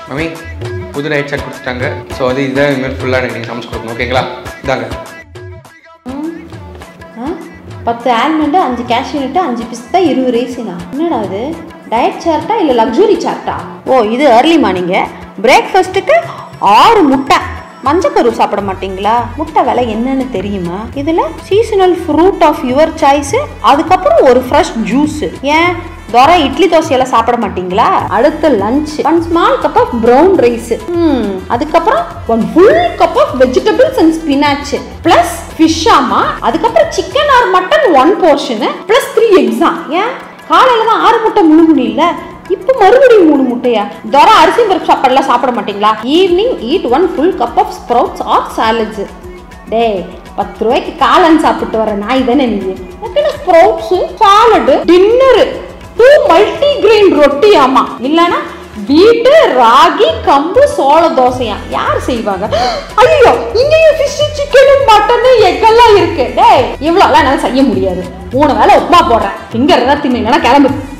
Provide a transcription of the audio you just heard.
Mummy புது diet chart கொடுத்துட்டாங்க so அது இதுதான் இனிமேல் ஃபுல்லாக எனக்கு நீங்கள் சமைச்சு கொடுக்கணும் ஓகேங்களா இதாங்க ஆ? பத்து ஆல்மண்டு அஞ்சு கேஷ்யூநட்டு அஞ்சு பிஸ்தா இருபது ரைஸுனா என்னடா இது டயட் சார்ட்டா இல்லை லக்ஸுரி சார்ட்டா ஓ இது ஏர்லி மார்னிங்கு பிரேக்ஃபாஸ்ட்டுக்கு ஆறு முட்டை மஞ்சக்கரு சாப்பிட மாட்டீங்களா முட்டை விலை என்னன்னு தெரியுமா இதில் seasonal fruit of your choice அதுக்கப்புறம் ஒரு ஃப்ரெஷ் ஜூஸ் ஏன் தோரை இட்லி தோசையெல்லாம் சாப்பிட மாட்டீங்களா அடுத்து lunch one small cup of brown rice அதுக்கப்புறம் one full cup of vegetables and spinach plus fish ஆமா அதுக்கப்புறம் chicken or mutton one portion plus three எக்ஸா ஏன் காலையில தான் ஆறு முட்டை முழுங்குனி இல்ல இப்போ மறுபடியும் மூணு முட்டையா தோரை அரிசி பருப்பு சாப்பாடுலாம் சாப்பிட மாட்டீங்களா evening eat one full cup of sprouts or salads டேய் பத்து ரூபாய்க்கு காளான் சாப்பிட்டு வர நாய் தானே நீ எனக்கு sprouts salad dinner two multigrain roti ஆமா இல்லனா வீட்டு ராகி கம்பு சோள தோசையா யார் செய்வாங்க ஐயோ இங்கேயும் ஃபிஷ் சிக்கன் மட்டன் எக்கெல்லாம் இருக்கு டேய் இவ்வளோலாம் என்னால் செய்ய முடியாது மூணு வேளை உப்புமா போடுறேன் திங்கிறதா தின்னு இல்லைன்னா கிளம்பு